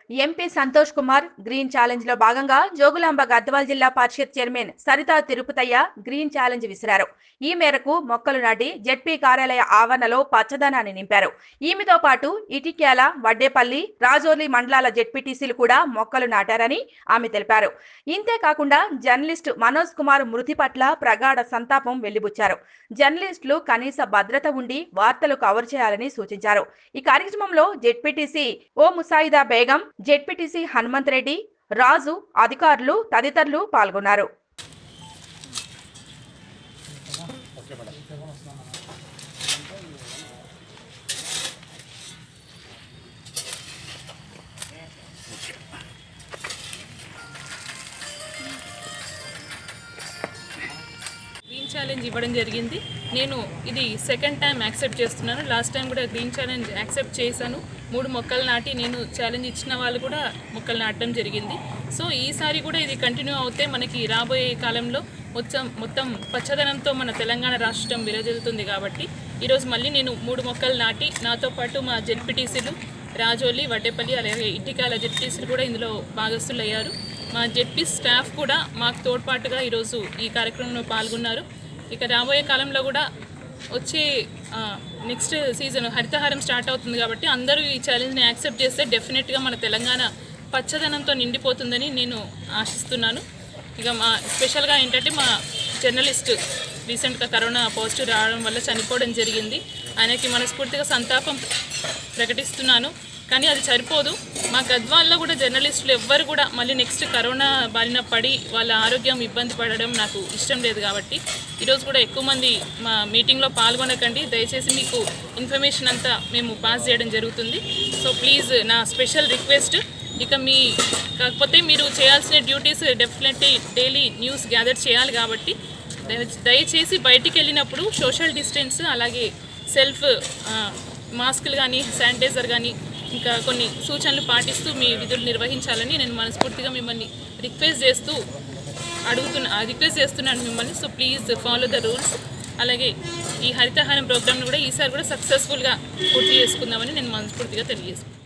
MP Santosh Kumar green challenge లో భాగంగా జోగులాంబ గద్వాల్ జిల్లా పరిషత్ chairman Sarita Tirupatayya green challenge విసిరారు ఈ మేరకు మొక్కలు నాటి జెడ్పీ కార్యాలయ ఆవరణలో పచ్చదనాన్ని నింపారు ఈమెతో పాటు ఇటిక్యాల వడ్డేపల్లి రాజోలి మండలాల జెడ్పీటీసీలు కూడా మొక్కలు నాటారని ఆమె తెలిపారు ఇంతే కాకుండా జర్నలిస్టు మనోజ్ కుమార్ మృతి పట్ల ప్రగాఢ సంతాపం వెళ్లిబుచ్చారు జర్నలిస్టులు కనీస భద్రత ఉండి వార్తలు కవర్ చేయాలని సూచించారు ఈ కార్యక్రమంలో జెడ్పీటీసీ ఓ ముసాయిదా బేగం జెడ్పీటీసీ హనుమంత్ రెడ్డి రాజు అధికారులు తదితరులు పాల్గొన్నారు గ్రీన్ ఛాలెంజ్ ఇవ్వడం జరిగింది నేను ఇది సెకండ్ టైం యాక్సెప్ట్ చేస్తున్నాను లాస్ట్ టైం కూడా గ్రీన్ ఛాలెంజ్ యాక్సెప్ట్ చేశాను మూడు మొక్కలు నాటి నేను ఛాలెంజ్ ఇచ్చిన వాళ్ళు కూడా మొక్కలు నాటడం జరిగింది సో ఈసారి కూడా ఇది కంటిన్యూ అవుతే మనకి రాబోయే కాలంలో మొత్తం మొత్తం పచ్చదనంతో మన తెలంగాణ రాష్ట్రం విరజిల్లుతుంది కాబట్టి ఈరోజు మళ్ళీ నేను మూడు మొక్కలు నాటి నాతో పాటు మా జెడ్పీటీసీలు రాజోలి వడ్డేపల్లి అలాగే ఇటికాల జెడ్పీటీసీలు కూడా ఇందులో భాగస్తులు అయ్యారు మా జెడ్పీ స్టాఫ్ కూడా మాకు తోడ్పాటుగా ఈరోజు ఈ కార్యక్రమంలో పాల్గొన్నారు ఇక రాబోయే కాలంలో కూడా వచ్చే నెక్స్ట్ సీజన్ హరితహారం స్టార్ట్ అవుతుంది కాబట్టి అందరూ ఈ ఛాలెంజ్ని యాక్సెప్ట్ చేస్తే డెఫినెట్గా మన తెలంగాణ పచ్చదనంతో నిండిపోతుందని నేను ఆశిస్తున్నాను ఇక మా స్పెషల్గా ఏంటంటే మా జర్నలిస్ట్ రీసెంట్గా కరోనా పాజిటివ్ రావడం వల్ల చనిపోవడం జరిగింది ఆయనకి మనస్ఫూర్తిగా సంతాపం ప్రకటిస్తున్నాను కానీ అది సరిపోదు మా గద్వాల్లో కూడా జర్నలిస్టులు ఎవ్వరు కూడా మళ్ళీ నెక్స్ట్ కరోనా బారిన పడి వాళ్ళ ఆరోగ్యం ఇబ్బంది పడడం నాకు ఇష్టం లేదు కాబట్టి ఈరోజు కూడా ఎక్కువ మంది మా మీటింగ్లో పాల్గొనకండి దయచేసి మీకు ఇన్ఫర్మేషన్ అంతా మేము పాస్ చేయడం జరుగుతుంది సో ప్లీజ్ నా స్పెషల్ రిక్వెస్ట్ ఇక మీ కాకపోతే మీరు చేయాల్సిన duties definitely daily news gather చేయాలి కాబట్టి దయ- దయచేసి బయటికి వెళ్ళినప్పుడు సోషల్ డిస్టెన్స్ అలాగే సెల్ఫ్ మాస్కులు కానీ శానిటైజర్ కానీ ఇంకా కొన్ని సూచనలు పాటిస్తూ మీ విధులు నిర్వహించాలని నేను మనస్ఫూర్తిగా మిమ్మల్ని రిక్వెస్ట్ చేస్తూ అడుగుతున్నా రిక్వెస్ట్ చేస్తున్నాను మిమ్మల్ని so please follow the rules అలాగే ఈ హరితహారం ప్రోగ్రామ్ను కూడా ఈసారి కూడా సక్సెస్ఫుల్గా పూర్తి చేసుకుందామని నేను మనస్ఫూర్తిగా తెలియజేస్తాను